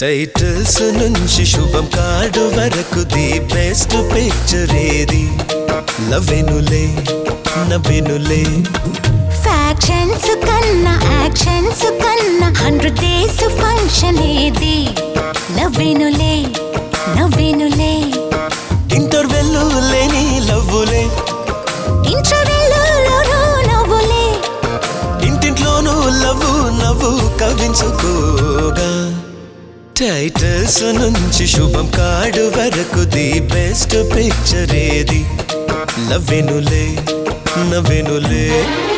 titles నుంచి శుభం card వరకు ది బెస్ట్ పిక్చర్ ఏది లవ్వెనులే నవ్వెనులే ఫ్యాక్షన్స్ కన్నా యాక్షన్స్ కన్నా హండ్రెడ్ డేస్ ఫంక్షన్ ఏది నవ్వేనులే నవ్వేనులే ఇంటర్వెల్ లేని లవ్వులే ఇంటర్వెల్లోనూ నవ్వులే ఇంటింట్లోనూ లవ్వు నవ్వు కవించుకోగా టైటిల్స్ నుంచి శుభం కార్డు వరకు ది బెస్ట్ పిక్చర్ ఏది లవ్వెనులే నవ్వెనులే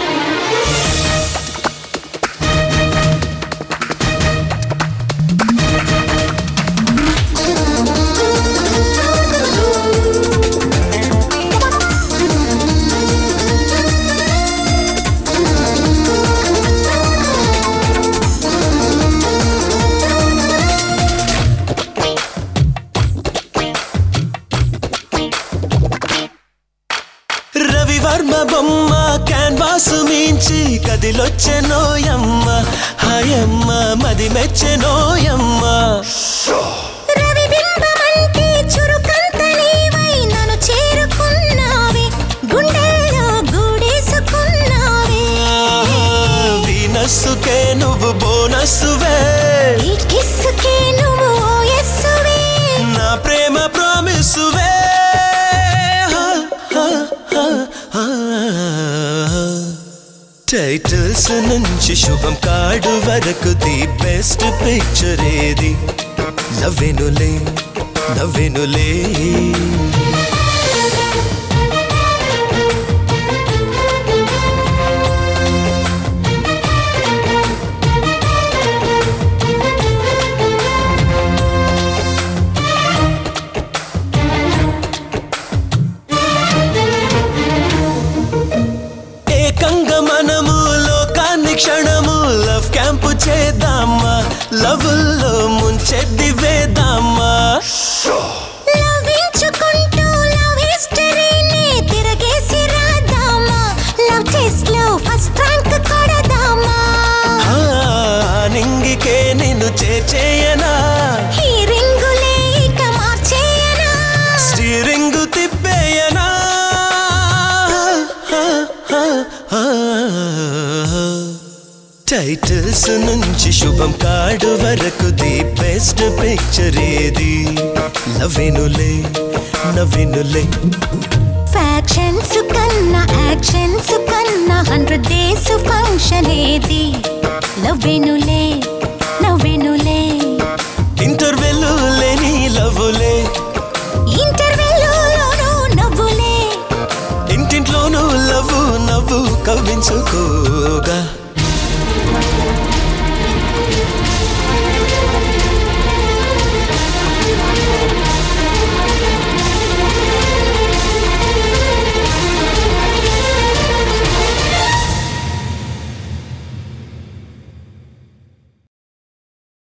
రవివర్మ బొమ్మ క్యాన్వాస్ మించి కదిలొచ్చెనోయమ్మ హాయమ్మ మది మెచ్చెనోయమ్మ రవి బింబమంటే చురుకంత నీవై నన్ను చేరుకున్నావే గుండెల్లో గూడేసుకున్నావే వీనస్సుకే నువ్వు బోనస్సువే ఈ కిస్సుకే నువ్వు ఓ ఎస్సువే నా ప్రేమ ప్రామిస్సువే టైటిల్స్ నుంచి శుభం కార్డు వరకు ది బెస్ట్ పిక్చర్ ఏది నవ్వెనులే నవ్వెనులే ఏకంగా మనము లోకాన్ని క్షణము లవ్ క్యాంపు చేద్దామా లవ్లో ముంచెద్ది వేద్దామా లవించుకుంటూ లవ్ హిస్టరీని తిరగేసి రాద్దామా లవ్ టెస్ట్ లో ఫస్ట్ ర్యాంక్ కొడదామా ఆ, నింగికే నిన్ను చేర్చేయనా ఈ రింగులే ఇక మార్చేయనా స్టీరింగ్ తిప్పేయనా టైటిల్స్ నుంచి శుభం కార్డు వరకు ది బెస్ట్ పిక్చర్ ఏది నవ్వెనులే నవ్వెనులే ఫ్యాక్షన్స్ కన్నా యాక్షన్స్ కన్నా హండ్రెడ్ డేస్ ఫంక్షన్ ఏది నవ్వెనులే నవ్వెనులే ఇంటర్వెల్ లేని లవ్వులే ఇంటర్వెల్లోనూ నవ్వులే ఇంటింట్లోనూ లవ్వు నవ్వు కవ్వించుకోగా